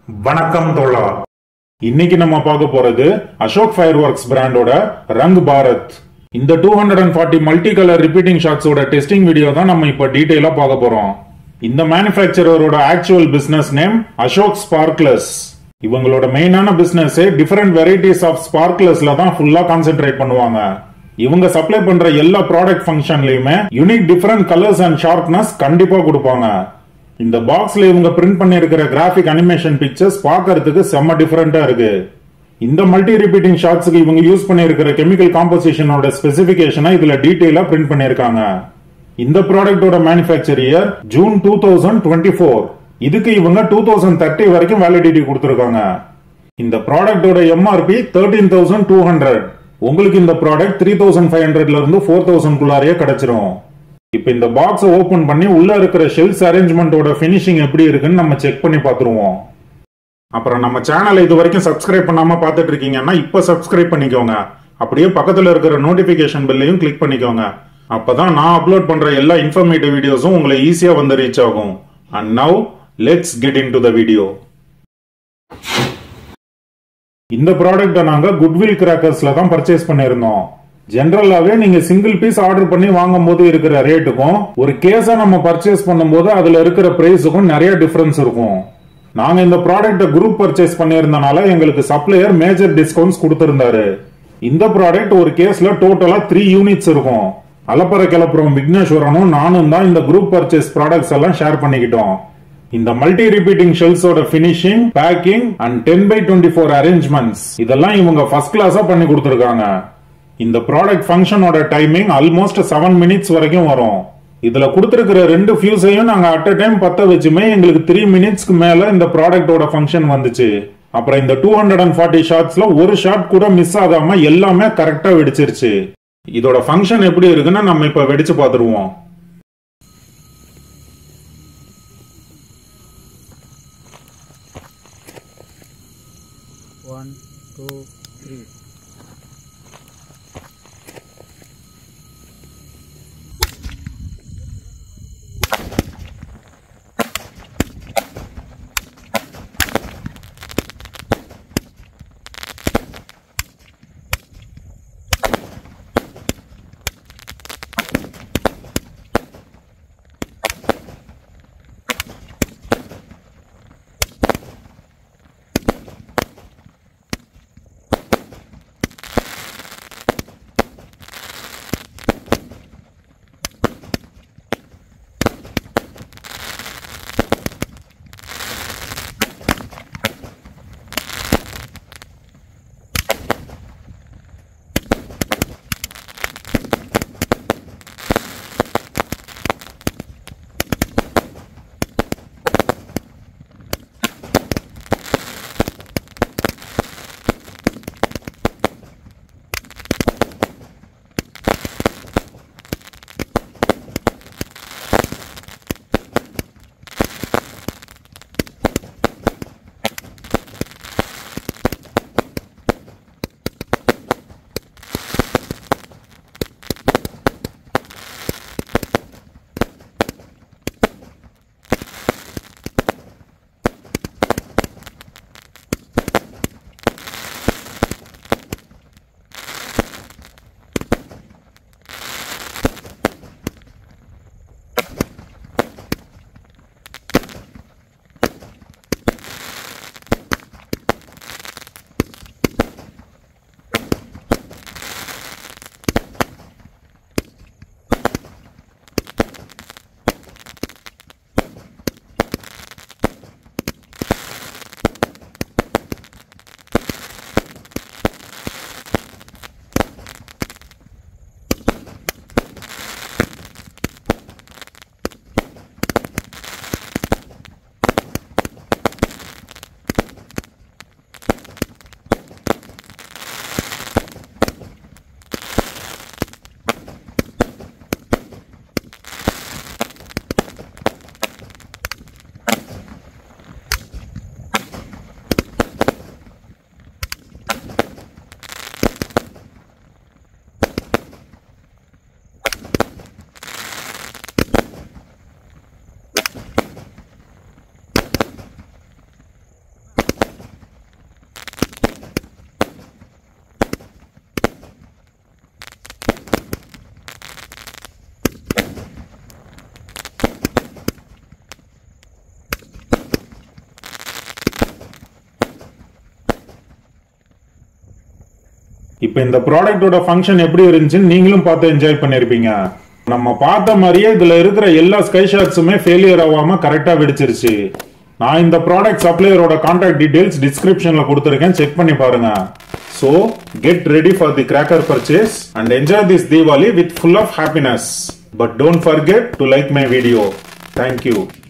வணக்கம் தோழா இன்னைக்கு நம்ம பார்க்க போறது அசோக் ஃபயர் ஒர்க்ஸ் பிராண்டோட ரங் பாரத் இந்த two hundred and forty multi colour repeating ஷாட்ஸோட டெஸ்டிங் வீடியோ தான் நம்ம இப்ப டீடைலா பார்க்க போறோம் இந்த மேனுஃபேக்சரரோட actual business name Ashok sparklers இவங்களோட மெயினான பிசினஸ் டிஃபரெண்ட் வெரைட்டிஸ் ஆஃப் ஸ்பார்க்லஸ்ல தான் ஃபுல்லா கான்சென்ட்ரேட் பண்ணுவாங்க இவங்க சப்ளை பண்ற எல்லா ப்ராடக்ட் ஃபங்க்ஷன்லயுமே unique different colours and sharpness கண்டிப்பா கொடுப்பாங்க இந்த பாக்ஸ்ல இவங்க பிரிண்ட் பண்ணிருக்கிற கிராஃபிக் அனிமேஷன் பிக்சர்ஸ் பார்க்கிறதுக்கு செம்ம டிஃபரெண்டா இருக்கு இந்த மல்டி ரிப்பீட்டிங் ஷாட்ஸ்க்கு இவங்க யூஸ் பண்ணிருக்கிற கெமிக்கல் காம்போசிஷனோட ஸ்பெசிபிகேஷனை இதுல டீடைலா பிரிண்ட் பண்ணிருக்காங்க இந்த ப்ராடக்டோட manufacture year June two thousand twenty four இதுக்கு இவங்க டூ தௌசண்ட் தேர்ட்டி வரைக்கும் வேலிடிட்டி கொடுத்துருக்காங்க இந்த ப்ராடக்டோட MRP thirteen thousand two hundred உங்களுக்கு இந்த ப்ராடக்ட் த்ரீ தௌசண்ட் ஃபைவ் ஹண்ட்ரட்ல இருந்து ஃபோர் தௌசண்ட் குள்ளாரையே கிடைச்சிரும் இப்போ இந்த பாக்ஸை ஓபன் பண்ணி உள்ள இருக்கிற ஷெல்ஸ் அரேஞ்ச்மெண்ட்டோட ஃபினிஷிங் எப்படி இருக்குன்னு நம்ம செக் பண்ணி பார்த்துருவோம் அப்புறம் நம்ம சேனலை இது வரைக்கும் சப்ஸ்கிரைப் பண்ணாம பார்த்துட்டு இருக்கீங்கன்னா இப்போ சப்ஸ்கிரைப் பண்ணிக்கோங்க அப்படியே பக்கத்துல இருக்கிற நோட்டிபிகேஷன் பெல்லையும் கிளிக் பண்ணிக்கோங்க அப்பதான் நான் அப்லோட் பண்ற எல்லா இன்ஃபர்மேட்டிவ் வீடியோஸும் உங்களை ஈஸியா வந்து ரீச் ஆகும் and now let's get into the video இந்த ப்ராடக்ட்டை நாங்க குட்வில் கிராக்கர்ஸ்ல தான் பர்ச்சேஸ் பண்ணியிருந்தோம் ஜென்ரலாவே நீங்க சிங்கிள் பீஸ் ஆர்டர் பண்ணி வாங்கும் போது இருக்கிற ரேட்டுக்கும் ஒரு கேஸா நம்ம பர்ச்சேஸ் பண்ணும்போது அதுல இருக்கிற பிரைஸுக்கும் நிறைய டிஃபரன்ஸ் இருக்கும் நாங்க இந்த ப்ராடக்ட்டை குரூப் பர்ச்சேஸ் பண்ணியிருந்தனால எங்களுக்கு சப்ளையர் மேஜர் டிஸ்கவுண்ட்ஸ் கொடுத்திருந்தாரு இந்த ப்ராடக்ட் ஒரு கேஸ்ல டோட்டலா த்ரீ யூனிட்ஸ் இருக்கும் அலப்பற கிளப்புறம் விக்னேஸ்வரனும் நானும் தான் இந்த குரூப் பர்ச்சேஸ் ப்ராடக்ட்ஸ் எல்லாம் ஷேர் பண்ணிக்கிட்டோம் இந்த மல்டி ரிப்பீட்டிங் ஷெல்ஸோட finishing packing and ten by twenty four arrangements இதெல்லாம் இவங்க ஃபர்ஸ்ட் கிளாஸா பண்ணி கொடுத்துருக்காங்க இந்த ப்ராடக்ட் ஃபங்க்ஷனோட டைமிங் ஆல்மோஸ்ட் செவன் மினிட்ஸ் வரைக்கும் வரும் இதுல கொடுத்திருக்கிற ரெண்டு ஃபியூஸையும் நாங்க அட் அ டைம் பத்த வச்சுமே எங்களுக்கு த்ரீ மினிட்ஸ்க்கு மேல இந்த ப்ராடக்டோட ஃபங்க்ஷன் வந்துச்சு அப்புறம் இந்த டூ ஹண்ட்ரட் அண்ட் ஃபார்ட்டி ஷாட்ஸ்ல ஒரு ஷாட் கூட மிஸ் ஆகாம எல்லாமே கரெக்டா வெடிச்சிருச்சு இதோட ஃபங்க்ஷன் எப்படி இருக்குன்னு நம்ம இப்ப வெடிச்சு பார்த்துருவோம் One, two, three. இப்போ இந்த ப்ராடக்ட்டோட ஃபங்க்ஷன் எப்படி இருந்துச்சுன்னு நீங்களும் பார்த்து என்ஜாய் பண்ணிருப்பீங்க நம்ம பார்த்த மாதிரியே இதுல இருக்கிற எல்லா ஸ்கை ஷாட்ஸுமே ஃபெயிலியர் ஆகாம கரெக்டா வெடிச்சிருச்சு நான் இந்த ப்ராடக்ட் சப்ளையரோட கான்டாக்ட் டீடைல்ஸ் டிஸ்கிரிப்ஷன்ல கொடுத்துருக்கேன் செக் பண்ணி பாருங்க so get ready for the cracker purchase and enjoy this Deepavali with full of happiness but don't forget to like my video thank you